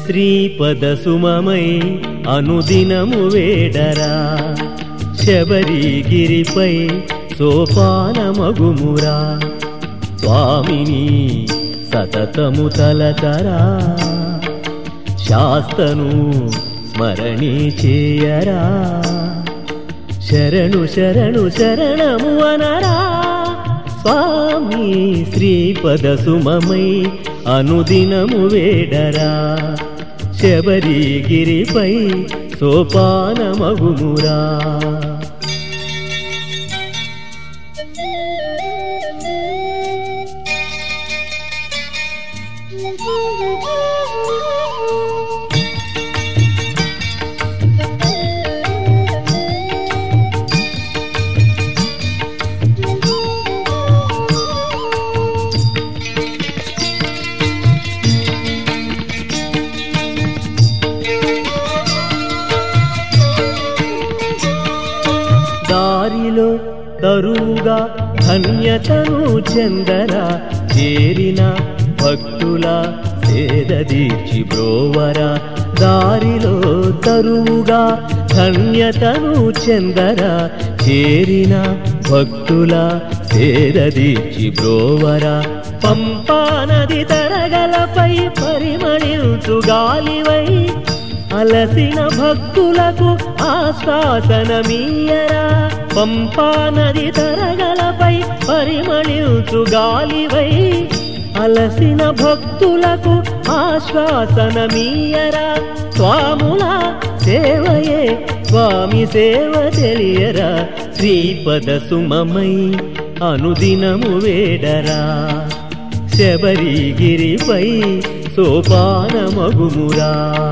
శ్రీపద సుమమై అనుదినము వేడరా శబరిగిరిపై సోపానమగుమురా స్వామిని సతతము తలతరా శాస్తను స్మరణి చేయరా శరణు శరణు శరణము అనరా స్వామి శ్రీపద సుమమై అనుదినము వేడరా శబరిగిరిపై సోపానమగుమురా దారిలో తరువుగా ధన్యతను చెందరా చేరిన భక్తుల సేదదీర్చి బ్రోవరా దారిలో తరువుగా ధన్యతను చెందరా చేరిన భక్తుల సేదదీర్చి బ్రోవరా పంపా నది తరగలపై పరిమళించు గాలివై అలసిన భక్తులకు ఆశ్వాసనమీయరా పంపా నది తరగలపై పరిమళించు గాలివై అలసిన భక్తులకు ఆశ్వాసనమీయరా స్వాముల సేవయే స్వామి సేవ తెలియరా శ్రీపద సుమమై అనుదినము వేడరా శబరిగిరిపై సోపానమగుమురా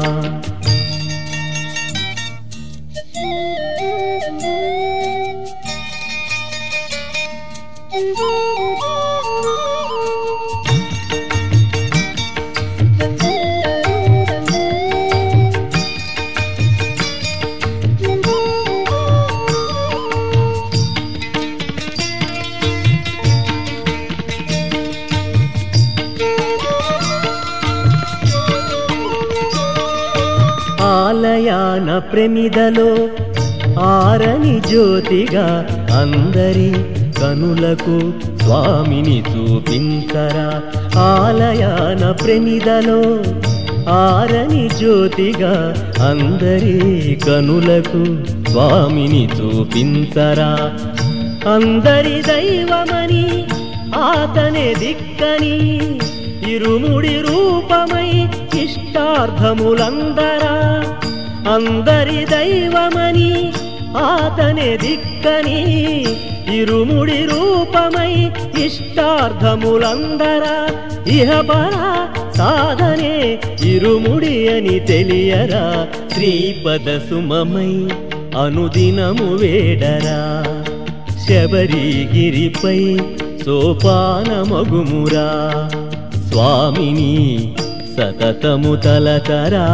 ఆలయాన ప్రమిదలో ఆరని జ్యోతిగా అందరి కనులకు స్వామిని చూపించరా ఆలయాన ప్రమిదలో ఆరని జ్యోతిగా అందరి కనులకు స్వామిని చూపించరా అందరి దైవమని ఆతనే దిక్కని ఇరుముడి రూపమై ఇష్టార్థములందరా అందరి దైవమని ఆతనే దిక్కని ఇరుముడి రూపమై ఇష్టార్థములందరా ఇహపరా సాధనే ఇరుముడి అని తెలియరా శ్రీపద సుమమై అనుదినము వేడరా శబరిగిరిపై సోపానమగుమురా స్వామిని సతతము తలతరా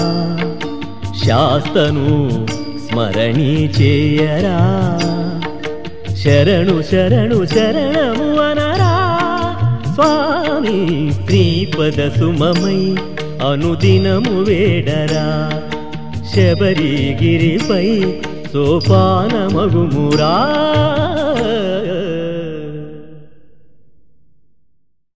శాస్తను స్మరణి చేయరా శరణు శరణు శరణము అనరా స్వామి శ్రీపద సుమమై అనుదినము వేడరా శబరిగిరిపై సోపానమగుమురా